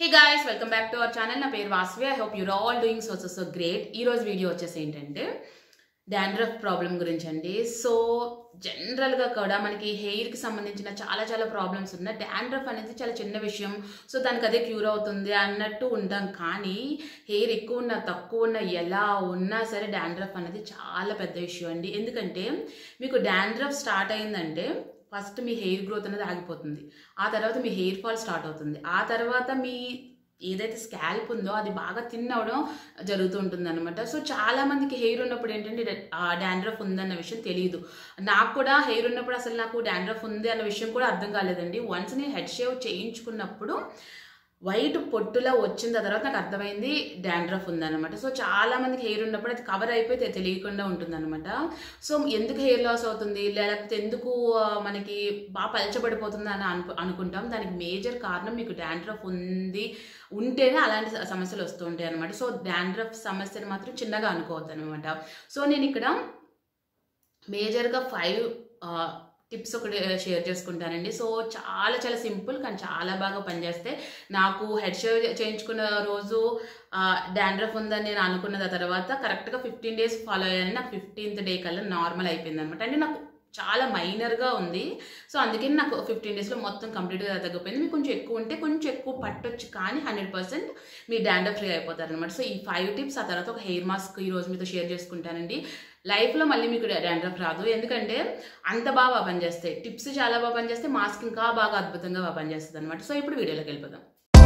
hey guys welcome back to our channel నా పేరు Vasavi I hope your all doing so so great ఈ రోజు video వచ్చేసి ఏంటంటే డాండ్రఫ్ ప్రాబ్లం గురించి అండి సో జనరల్గా కూడా మనకి హెయిర్కి సంబంధించిన చాలా చాలా ప్రాబ్లమ్స్ ఉన్నాయి డాండ్రఫ్ అనేది చాలా చిన్న విషయం సో దానికి అదే క్యూర్ అవుతుంది అన్నట్టు ఉంటాం కానీ హెయిర్ ఎక్కువ ఉన్నా తక్కువ ఉన్నా ఎలా ఉన్నా సరే డాండ్రఫ్ అనేది చాలా పెద్ద ఇష్యూ అండి ఎందుకంటే మీకు డాండ్రఫ్ స్టార్ట్ అయిందంటే ఫస్ట్ మీ హెయిర్ గ్రోత్ అనేది ఆగిపోతుంది ఆ తర్వాత మీ హెయిర్ ఫాల్ స్టార్ట్ అవుతుంది ఆ తర్వాత మీ ఏదైతే స్కాల్ప్ ఉందో అది బాగా థిన్ అవడం జరుగుతూ ఉంటుంది అనమాట సో చాలా మందికి హెయిర్ ఉన్నప్పుడు ఏంటంటే డాండ్రఫ్ ఉందన్న విషయం తెలియదు నాకు కూడా హెయిర్ ఉన్నప్పుడు అసలు నాకు డాండ్రఫ్ ఉంది అన్న విషయం కూడా అర్థం కాలేదండి వన్స్ నేను హెడ్ షేవ్ చేయించుకున్నప్పుడు వైట్ పొట్టులా వచ్చిన తర్వాత నాకు అర్థమైంది డాండ్రఫ్ ఉందన్నమాట సో చాలా మందికి హెయిర్ ఉన్నప్పుడు అది కవర్ అయిపోయి తె- తెలియకుండా ఉంటుందన్నమాట సో ఎందుకు హెయిర్ లాస్ అవుతుంది లేకపోతే ఎందుకు ఆ, మనకి బాగా పలచబడిపోతుంది అని అను అనుకుంటాం దానికి మేజర్ కారణం మీకు డాండ్రఫ్ ఉంది ఉంటేనే అలాంటి స- సమస్యలు వస్తూ ఉంటాయి అనమాట సో డాండ్రఫ్ సమస్యను మాత్రం చిన్నగా అనుకోవద్దు అనమాట సో నేను ఇక్కడ మేజర్గా ఫైవ్ టిప్స్ ఒకటి షేర్ చేసుకుంటానండి సో చాలా చాలా సింపుల్ కానీ చాలా బాగా పనిచేస్తే నాకు హెడ్ షేవ్ చేయించుకున్న రోజు డాండ్రఫ్ ఉందని నేను అనుకున్న తర్వాత కరెక్ట్గా ఫిఫ్టీన్ డేస్ ఫాలో అయ్యాను నాకు ఫిఫ్టీన్త్ డే కల్లా నార్మల్ అయిపోయింది అనమాట అంటే నాకు చాలా మైనర్గా ఉంది సో అందుకని నాకు ఫిఫ్టీన్ డేస్లో మొత్తం కంప్లీట్గా తగ్గిపోయింది మీకు కొంచెం ఎక్కువ ఉంటే కొంచెం ఎక్కువ పట్టొచ్చు కానీ హండ్రెడ్ పర్సెంట్ మీ డాండ్రఫ్ ఫ్రీ అయిపోతారు అనమాట సో ఈ ఫైవ్ టిప్స్ ఆ తర్వాత ఒక హెయిర్ మాస్క్ ఈ రోజు మీతో షేర్ చేసుకుంటానండి లైఫ్లో మళ్ళీ మీకు డాండ్రఫ్ రాదు ఎందుకంటే అంత బాగా పనిచేస్తాయి టిప్స్ చాలా బాగా పనిచేస్తాయి మాస్క్ ఇంకా బాగా అద్భుతంగా బాగా పనిచేస్తుంది అనమాట సో ఇప్పుడు వీడియోలోకి వెళ్ళిపోదాం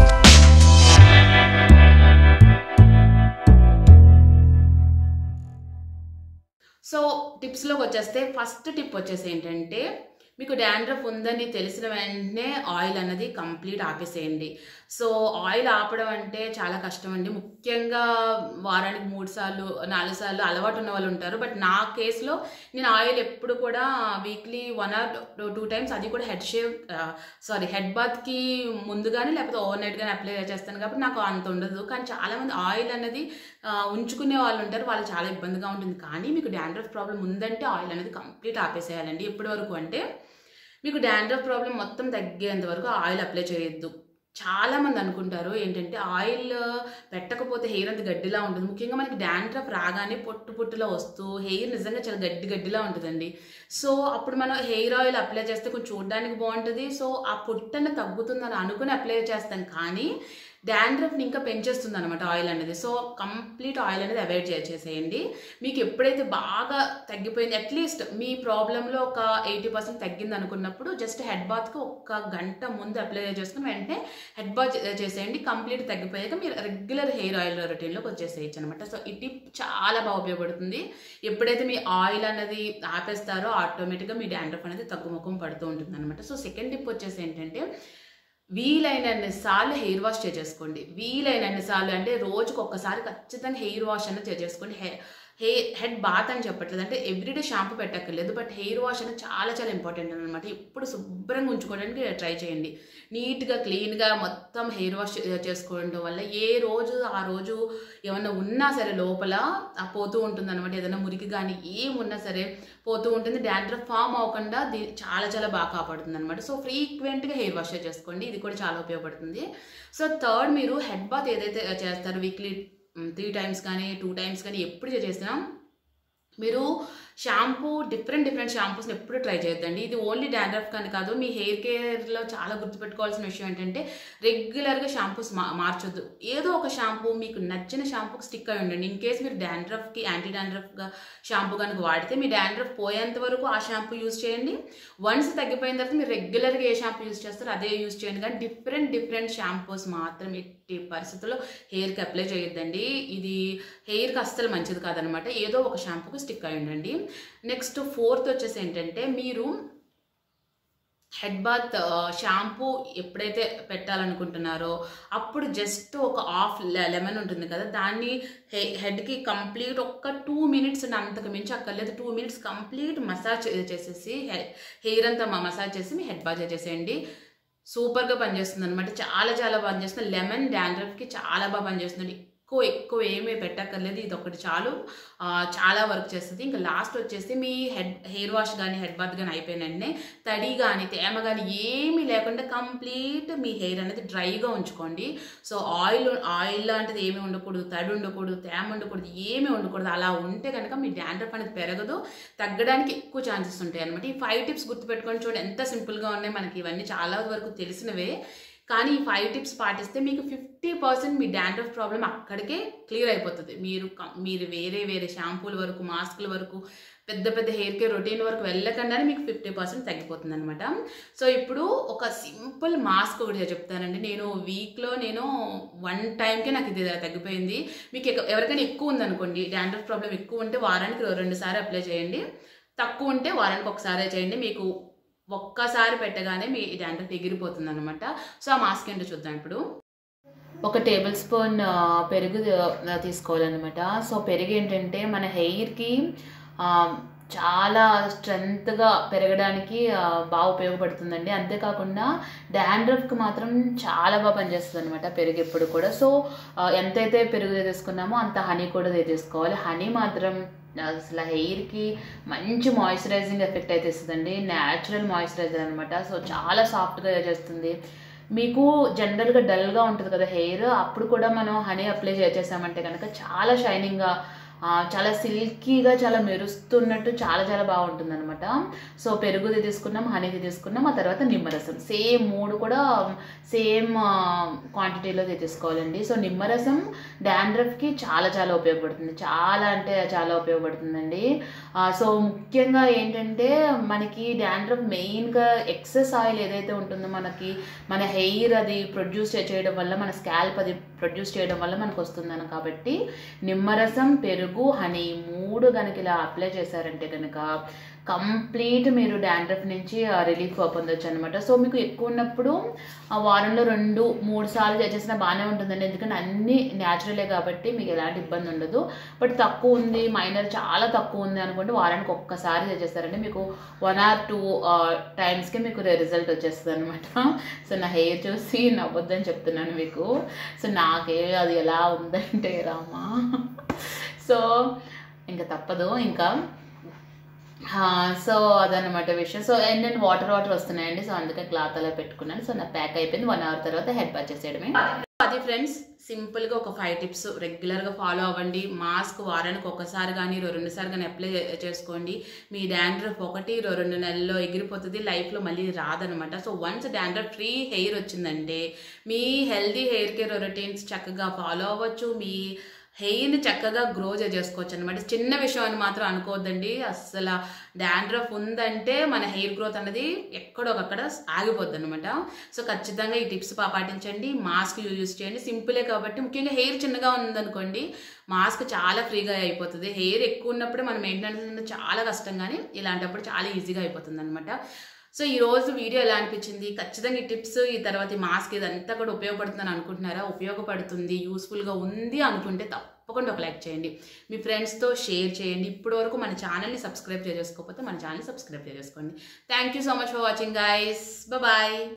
సో టిప్స్లోకి వచ్చేస్తే ఫస్ట్ టిప్ వచ్చేసి ఏంటంటే మీకు డాండ్రఫ్ ఉందని తెలిసిన వెంటనే ఆయిల్ అన్నది కంప్లీట్ ఆపేసేయండి సో ఆయిల్ ఆపడం అంటే చాలా కష్టం అండి ముఖ్యంగా వారానికి మూడు సార్లు నాలుగు సార్లు అలవాటు ఉన్న వాళ్ళు ఉంటారు బట్ నా కేసులో నేను ఆయిల్ ఎప్పుడు కూడా weekly one or two times అది కూడా హెడ్ షేవ్ సారీ హెడ్ బాత్కి ముందు కానీ లేకపోతే ఓవర్ నైట్ కానీ అప్లై చేస్తాను కాబట్టి నాకు అంత ఉండదు కానీ చాలామంది ఆయిల్ అనేది ఆ, ఉంచుకునే వాళ్ళు ఉంటారు వాళ్ళు చాలా ఇబ్బందిగా ఉంటుంది కానీ మీకు డాండ్రఫ్ ప్రాబ్లం ఉందంటే ఆయిల్ అనేది కంప్లీట్ ఆపేసేయాలండి ఎప్పటి వరకు అంటే మీకు డాండ్రఫ్ ప్రాబ్లం మొత్తం తగ్గేంత వరకు ఆయిల్ అప్లై చేయొద్దు చాలా మంది అనుకుంటారు ఏంటంటే ఆయిల్ పెట్టకపోతే హెయిర్ అంత గడ్డిలా ఉంటుంది ముఖ్యంగా మనకి డాండ్రఫ్ రాగానే పొట్టు పొట్టులో వస్తూ హెయిర్ నిజంగా చాలా గడ్డి గడ్డిలా ఉంటుందండి సో అప్పుడు మనం హెయిర్ ఆయిల్ అప్లై చేస్తే కొంచెం చూడడానికి బాగుంటుంది సో ఆ పొట్టన్న తగ్గుతుందని అనుకుని అప్లై చేస్తాం కానీ డాండ్రఫ్ని ఇంకా పెంచేస్తుంది అనమాట ఆయిల్ అనేది సో కంప్లీట్ ఆయిల్ అనేది అవాయిడ్ చేసేయండి మీకు ఎప్పుడైతే బాగా తగ్గిపోయింది అట్లీస్ట్ మీ ప్రాబ్లంలో ఒక ఎయిటీ పర్సెంట్ తగ్గింది అనుకున్నప్పుడు జస్ట్ హెడ్ బాత్కి ఒక గంట ముందు అప్లై చేసుకుని వెంటనే హెడ్ బాత్ చేసేయండి కంప్లీట్ తగ్గిపోయాక మీరు రెగ్యులర్ హెయిర్ ఆయిల్ రొటీన్లోకి వచ్చేసేయచ్చు అనమాట సో ఈ టిప్ చాలా బాగా ఉపయోగపడుతుంది ఎప్పుడైతే మీ ఆయిల్ అనేది ఆపేస్తారో ఆటోమేటిక్గా మీ డాండ్రఫ్ అనేది తగ్గుముఖం పడుతూ ఉంటుంది అనమాట సో సెకండ్ టిప్ వచ్చేసి ఏంటంటే వీలైనన్ని సార్లు హెయిర్ వాష్ చేసేసుకోండి వీలైనన్ని సార్లు అంటే రోజుకు ఒక్కసారి ఖచ్చితంగా హెయిర్ వాష్ అనేది చేసేసుకోండి హె హెయిర్ హెడ్ బాత్ అని చెప్పట్లేదు అంటే ఎవ్రీడే షాంపూ పెట్టక్కర్లేదు బట్ హెయిర్ వాష్ అనేది చాలా చాలా ఇంపార్టెంట్ అనమాట ఎప్పుడు శుభ్రంగా ఉంచుకోవడానికి ట్రై చేయండి నీట్గా క్లీన్గా మొత్తం హెయిర్ వాష్ చేసుకోవడం వల్ల ఏ రోజు ఆ రోజు ఏమన్నా ఉన్నా సరే లోపల ఆ పోతూ ఉంటుంది అనమాట ఏదైనా మురికి కానీ ఏమున్నా సరే పోతూ ఉంటుంది డాండ్రఫ్ ఫామ్ అవ్వకుండా దీ చాలా చాలా బాగా కాపాడుతుంది అనమాట సో ఫ్రీక్వెంట్గా హెయిర్ వాష్ చేసుకోండి ఇది కూడా చాలా ఉపయోగపడుతుంది సో థర్డ్ మీరు హెడ్ బాత్ ఏదైతే చేస్తారో వీక్లీ త్రీ టైమ్స్ కానీ టూ టైమ్స్ కానీ ఎప్పుడు చేసినా మీరు షాంపూ డిఫరెంట్ డిఫరెంట్ షాంపూస్ని ఎప్పుడు ట్రై చేయొద్దండి ఇది ఓన్లీ డాండ్రఫ్ కానీ కాదు మీ హెయిర్ కేర్లో చాలా గుర్తుపెట్టుకోవాల్సిన విషయం ఏంటంటే రెగ్యులర్గా షాంపూస్ మా మార్చొద్దు ఏదో ఒక షాంపూ మీకు నచ్చిన షాంపూకి స్టిక్ అయి ఉండండి ఇన్ కేస్ మీరు డాండ్రఫ్కి యాంటీ డాండ్రఫ్గా షాంపూ కనుక వాడితే మీ డాండ్రఫ్ పోయేంత వరకు ఆ షాంపూ యూజ్ చేయండి వన్స్ తగ్గిపోయిన తర్వాత మీరు రెగ్యులర్గా ఏ షాంపూ యూజ్ చేస్తారో అదే యూజ్ చేయండి కానీ డిఫరెంట్ డిఫరెంట్ షాంపూస్ మాత్రం ఎట్టి పరిస్థితుల్లో హెయిర్కి అప్లై చేయొద్దండి ఇది హెయిర్కి అస్సలు మంచిది కాదనమాట ఏదో ఒక షాంపూకి స్టిక్ అయి ఉండండి నెక్స్ట్ ఫోర్త్ వచ్చేసి ఏంటంటే మీరు హెడ్ బాత్ షాంపూ ఎప్పుడైతే పెట్టాలనుకుంటున్నారో అప్పుడు జస్ట్ ఒక హాఫ్ లెమన్ ఉంటుంది కదా దాన్ని హె హెడ్కి కంప్లీట్ ఒక్క టూ మినిట్స్ అంతకు మించి అక్కర్లేదు టూ మినిట్స్ కంప్లీట్ మసాజ్ చేసేసి హెయిర్ అంతా మసాజ్ చేసి మీ హెడ్ బాత్ చేసేయండి సూపర్గా పనిచేస్తుంది అనమాట చాలా చాలా పనిచేస్తుంది లెమన్ డాండ్రఫ్కి చాలా బాగా పనిచేస్తుంది ఎక్కువ ఎక్కువ ఏమీ పెట్టక్కర్లేదు ఇది ఒకటి చాలు ఆ, చాలా వర్క్ చేస్తుంది ఇంకా లాస్ట్ వచ్చేసి మీ హెడ్ హెయిర్ వాష్ కానీ హెడ్ బాత్ కానీ అయిపోయిన వెంటనే తడి కానీ తేమ కానీ ఏమీ లేకుండా కంప్లీట్ మీ హెయిర్ అనేది డ్రైగా ఉంచుకోండి సో ఆయిల్ ఆయిల్ లాంటిది ఏమీ ఉండకూడదు తడి ఉండకూడదు తేమ ఉండకూడదు ఏమీ ఉండకూడదు అలా ఉంటే కనుక మీ డాండ్రఫ్ అనేది పెరగదు తగ్గడానికి ఎక్కువ ఛాన్సెస్ ఉంటాయి అనమాట ఈ ఫైవ్ టిప్స్ గుర్తుపెట్టుకొని చూడండి ఎంత సింపుల్గా ఉన్నాయి మనకి ఇవన్నీ చాలా వరకు తెలిసినవే కానీ ఈ ఫైవ్ టిప్స్ పాటిస్తే మీకు ఫిఫ్టీ పర్సెంట్ మీ డాండ్రఫ్ ప్రాబ్లం అక్కడికే క్లియర్ అయిపోతుంది మీరు కం- మీరు వేరే వేరే షాంపూల వరకు మాస్కుల వరకు పెద్ద పెద్ద హెయిర్ కేర్ రొటీన్ వరకు వెళ్ళకుండానే మీకు ఫిఫ్టీ పర్సెంట్ తగ్గిపోతుంది అనమాట సో ఇప్పుడు ఒక సింపుల్ మాస్క్ ఒకటి చెప్తానండి నేను వీక్లో నేను వన్ టైంకే నాకు ఇది తగ్గిపోయింది మీకు ఎక్క- ఎవరికైనా ఎక్కువ ఉందనుకోండి డాండ్రఫ్ ప్రాబ్లం ఎక్కువ ఉంటే వారానికి రెండు సార్లు అప్లై చేయండి తక్కువ ఉంటే వారానికి ఒకసారి చేయండి మీకు ఒక్కసారి పెట్టగానే మీ డాండ్రఫ్ ఎగిరిపోతుంది అనమాట సో ఆ మాస్క్ ఏంటో చూద్దాం ఇప్పుడు ఒక టేబుల్ స్పూన్ ఆ, పెరుగు ఆ, తీసుకోవాలన్నమాట సో పెరుగు ఏంటంటే మన హెయిర్కి ఆ, చాలా స్ట్రెంగ్త్గా పెరగడానికి ఆ, బాగా ఉపయోగపడుతుందండి అంతేకాకుండా డాండ్రఫ్కి మాత్రం చాలా బాగా పనిచేస్తుంది అనమాట పెరుగు ఎప్పుడు కూడా సో ఆ, ఎంతైతే పెరుగు తీసుకున్నామో అంత హనీ కూడా తీసుకోవాలి హనీ మాత్రం అసలు హెయిర్కి మంచి మాయిశ్చరైజింగ్ ఎఫెక్ట్ అయితే ఇస్తుందండి న్యాచురల్ మాయిశ్చరైజర్ అనమాట సో చాలా సాఫ్ట్గా చేస్తుంది మీకు జనరల్గా డల్గా ఉంటుంది కదా హెయిర్ అప్పుడు కూడా మనం హనీ అప్లై చేసేసామంటే కనుక చాలా షైనింగ్గా ఆ, చాలా సిల్కీగా చాలా మెరుస్తున్నట్టు చాలా చాలా బాగుంటుంది అనమాట సో పెరుగుది తీసుకున్నాం హనీది తీసుకున్నాం ఆ తర్వాత నిమ్మరసం సేమ్ మూడు కూడా సేమ్ క్వాంటిటీలో తీసుకోవాలండి సో నిమ్మరసం డాండ్రఫ్కి చాలా చాలా ఉపయోగపడుతుంది చాలా అంటే చాలా ఉపయోగపడుతుందండి ఆ, సో ముఖ్యంగా ఏంటంటే మనకి డాండ్రఫ్ మెయిన్గా ఎక్సెస్ ఆయిల్ ఏదైతే ఉంటుందో మనకి మన హెయిర్ అది ప్రొడ్యూస్ చేయడం వల్ల మన స్కాల్ప్ అది ప్రొడ్యూస్ చేయడం వల్ల మనకు వస్తుందని కాబట్టి నిమ్మరసం పెరుగు హనీ మూడు కనుక ఇలా అప్లై చేశారంటే కనుక కంప్లీట్ మీరు డాండ్రఫ్ నుంచి రిలీఫ్ పొందొచ్చు అనమాట సో మీకు ఎక్కువ ఉన్నప్పుడు ఆ వారంలో రెండు మూడు సార్లు చేసేసినా బాగానే ఉంటుందండి ఎందుకంటే అన్నీ న్యాచురలే కాబట్టి మీకు ఎలాంటి ఇబ్బంది ఉండదు బట్ తక్కువ ఉంది మైనర్ చాలా తక్కువ ఉంది అనుకోండి వారానికి ఒక్కసారి చేసేస్తారంటే మీకు వన్ ఆర్ టూ టైమ్స్కి మీకు రిజల్ట్ వచ్చేస్తుంది అనమాట సో నా హెయిర్ చూసి నవ్వొద్దని చెప్తున్నాను మీకు సో నాకే అది ఎలా ఉందంటే రామా సో ఇంకా తప్పదు ఇంకా సో అదనమాట విషయం సో అండ్ నేను వాటర్ వాటర్ వస్తున్నాయండి సో అందుకే క్లాత్ అలా పెట్టుకున్నాను సో నా ప్యాక్ అయిపోయింది వన్ అవర్ తర్వాత హెడ్ బాత్ చేసేయడమే అది ఫ్రెండ్స్ సింపుల్గా ఒక ఫైవ్ టిప్స్ రెగ్యులర్గా ఫాలో అవ్వండి మాస్క్ వారానికి ఒకసారి కానీ రెండు సార్లు కానీ అప్లై చేసుకోండి మీ డాండ్రఫ్ ఒకటి రో- రెండు నెలల్లో ఎగిరిపోతుంది లైఫ్లో మళ్ళీ రాదనమాట so once dandruff free hair వచ్చిందంటే మీ హెల్దీ హెయిర్ కేర్ రొటీన్స్ చక్కగా ఫాలో అవ్వచ్చు మీ హెయిర్ని చక్కగా గ్రో చేసుకోవచ్చు అనమాట చిన్న విషయం అని మాత్రం అనుకోవద్దండి అస్సలు డాండ్రఫ్ ఉందంటే మన హెయిర్ గ్రోత్ అనేది ఎక్కడో అక్కడ ఆగిపోద్ది అనమాట సో ఖచ్చితంగా ఈ టిప్స్ పా- పాటించండి మాస్క్ యూజ్ చేయండి సింపులే కాబట్టి ముఖ్యంగా హెయిర్ చిన్నగా ఉందనుకోండి మాస్క్ చాలా ఫ్రీగా అయిపోతుంది హెయిర్ ఎక్కువ ఉన్నప్పుడే మనం మెయింటెనెన్స్ చాలా కష్టం కానీ ఇలాంటప్పుడు చాలా ఈజీగా అయిపోతుంది అనమాట సో ఈ రోజు వీడియో ఎలా అనిపించింది ఖచ్చితంగా ఈ టిప్స్ ఈ తర్వాత ఈ మాస్క్ ఇదంతా కూడా ఉపయోగపడుతుందని అనుకుంటున్నారా ఉపయోగపడుతుంది యూస్ఫుల్గా ఉంది అనుకుంటే తప్పకుండా ఒక లైక్ చేయండి మీ ఫ్రెండ్స్తో షేర్ చేయండి ఇప్పటి వరకు మన ఛానల్ని సబ్స్క్రైబ్ చేసుకోకపోతే మన ఛానల్ సబ్స్క్రైబ్ చేసుకోండి thank you so much for watching guys bye